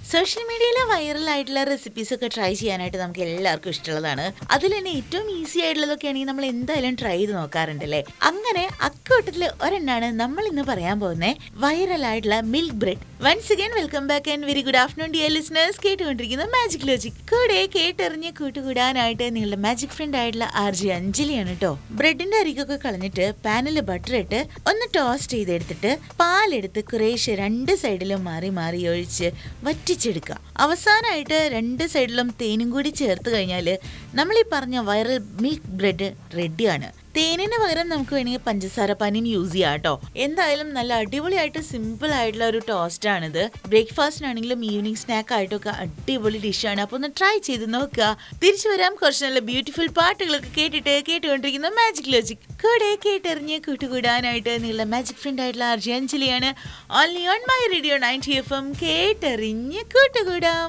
social മീഡിയയിലെ വൈറലായിട്ടുള്ള recipes ഒക്കെ try ചെയ്യാനായിട്ട് നമുക്ക് എല്ലാവർക്കും ഇഷ്ടമുള്ളതാണ് അതിൽ തന്നെ ഏറ്റവും ഈസി ആയിട്ടുള്ളതൊക്കെ ആണെങ്കിൽ നമ്മൾ എന്തായാലും ട്രൈ ചെയ്ത് നോക്കാറുണ്ടല്ലേ അങ്ങനെ അക്കൂട്ടത്തിൽ ഒരെണ്ണാണ് നമ്മൾ ഇന്ന് പറയാൻ പോകുന്നത് വൈറലായിട്ടുള്ള milk bread once again welcome back and very good afternoon dear listeners കേട്ടുകൊണ്ടിരിക്കുന്ന മാജിക് ലോജിക് കൂടെ കേട്ടെറിഞ്ഞ് കൂട്ടുകൂടാനായിട്ട് നിങ്ങളുടെ മാജിക് ഫ്രണ്ട് ആയിട്ടുള്ള ആർ ജി അഞ്ജലിയാണ് കേട്ടോ ബ്രെഡിന്റെ അരികൊക്കെ കളഞ്ഞിട്ട് പാനിൽ ബട്ടർ ഇട്ട് ഒന്ന് ടോസ്റ്റ് ചെയ്തെടുത്തിട്ട് പാലെടുത്ത് കുറേശ്ശെ രണ്ട് സൈഡിലും മാറി മാറി ഒഴിച്ച് വറ്റിച്ചെടുക്കുക അവസാനമായിട്ട് രണ്ട് സൈഡിലും തേനും കൂടി ചേർത്ത് കഴിഞ്ഞാൽ നമ്മൾ ഈ പറഞ്ഞ വൈറൽ മിൽക്ക് ബ്രെഡ് റെഡിയാണ് തേനിന് പകരം നമുക്ക് വേണമെങ്കിൽ പഞ്ചസാര പനിന് യൂസ് ചെയ്യാം കേട്ടോ എന്തായാലും നല്ല അടിപൊളിയായിട്ട് സിമ്പിൾ ആയിട്ടുള്ള ഒരു ടോസ്റ്റ് ആണിത് ബ്രേക്ക്ഫാസ്റ്റിനാണെങ്കിലും ഈവനിങ് സ്നാക്ക് ആയിട്ടൊക്കെ അടിപൊളി ഡിഷാണ് അപ്പോൾ ഒന്ന് ട്രൈ ചെയ്ത് നോക്കുക തിരിച്ചു വരാം കുറച്ച് നല്ല ബ്യൂട്ടിഫുൾ പാട്ടുകളൊക്കെ കേട്ടിട്ട് കേട്ടുകൊണ്ടിരിക്കുന്ന മാജിക് ലോജിക് കൂടെ കേട്ടെറിഞ്ഞ് കൂട്ടുകൂടാനായിട്ട് നിങ്ങളുടെ മാജിക് ഫ്രണ്ട് ആയിട്ടുള്ള അർജി അഞ്ജലിയാണ് only on my radio ninety F M കേട്ടെറിഞ്ഞ് കൂട്ടുകൂടാം